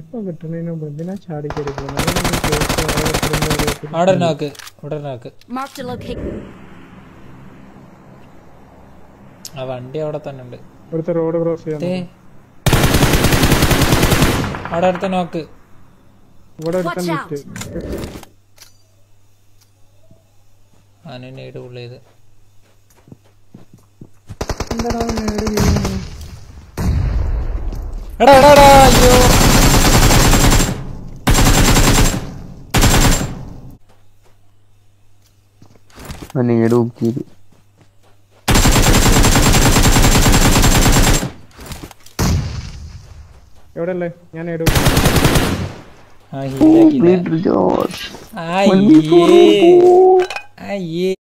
ഇപ്പൊ കിട്ടുന്നതിന് മുമ്പ് എന്തിനാ ചാടിക്കെടുക്കുന്നത് അതൊന്നും ചോദിച്ച് ഓരോരുത്തരുടെ ഓരോരുത്തരുടെ അവിടെ ഒരു നോക്ക് ഇവിടെ ഒരു നോക്ക് Marked a location. ആ വണ്ടി അവിടെ തന്നെ ഉണ്ട് ഇവിടുത്തെ റോഡ് ക്രോസ് ചെയ്യാൻ ദേ. അവിടെ അടുത്ത നോക്ക് ഇവിടെ ഒരുത്തൻ Watch out. നിറ്റ് ആന നേട് പുള്ളി ചെയ്ത് എന്താടാ നേട് വീഴുന്നു എടാ എടാ എടാ അയ്യോ നേട് നോക്കിയത് എവിടെയല്ലേ ഞാൻ നേട് ആ ഹീലാക്കില്ല ജോർജ് അയ്യേ അയ്യേ